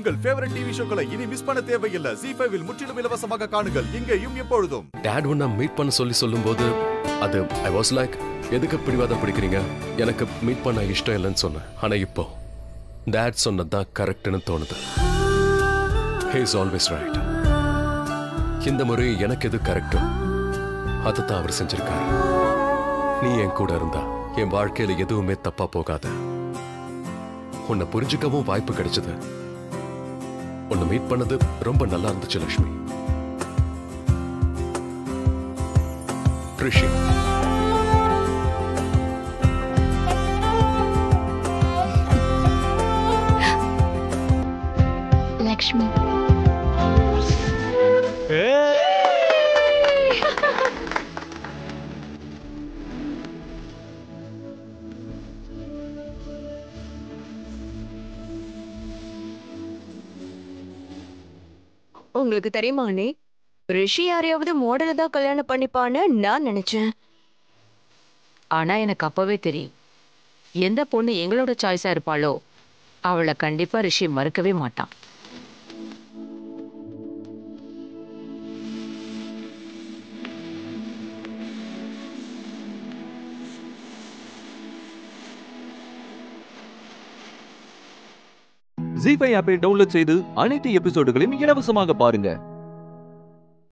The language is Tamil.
உங்கள் ஃபேவரட் டிவி ஷோக்களை இனி மிஸ் பண்ண தேவையில்லை ஜி ஃபைவில் முற்றிலும் இலவசமாக காணுங்கள் இங்கேயும் எப்பொழுதும் டேட் ஒன்னா மீட் பண்ண சொல்லி சொல்லும்போது அது ஐ வாஸ் லைக் எதுக்கு பிடிவாதம் பிடிக்கிறீங்க எனக்கு மீட் பண்ண இஷ்டம் இல்லைன்னு சொன்னேன் ஆனா இப்போ டேட் சொன்னது தான் கரெக்ட்னு தோணுது ஹே இஸ் ஆல்வேஸ் ரைட் இந்த முறை எனக்கு எது கரெக்டோ அதை தான் அவர் செஞ்சிருக்காரு நீ என் கூட இருந்தா என் வாழ்க்கையில எதுவுமே தப்பா போகாது உன்னை புரிஞ்சுக்கவும் வாய்ப்பு கிடைச்சது உன்னை மீட் பண்ணது ரொம்ப நல்லா இருந்துச்சு லட்சுமி ரிஷி லக்ஷ்மி உங்களுக்கு தெரியுமா அண்ணே ரிஷி யாரையாவது மாடலை தான் கல்யாணம் பண்ணிப்பான்னு நான் நினைச்சேன் ஆனா எனக்கு அப்பவே தெரியும் எந்த பொண்ணு எங்களோட சாய்ஸா இருப்பாளோ அவளை கண்டிப்பா ரிஷி மறுக்கவே மாட்டான் ஜி ஃபைவ் ஆப்பை டவுன்லோட் செய்து அனைத்து எபிசோடுகளையும் இலவசமாக பாருங்க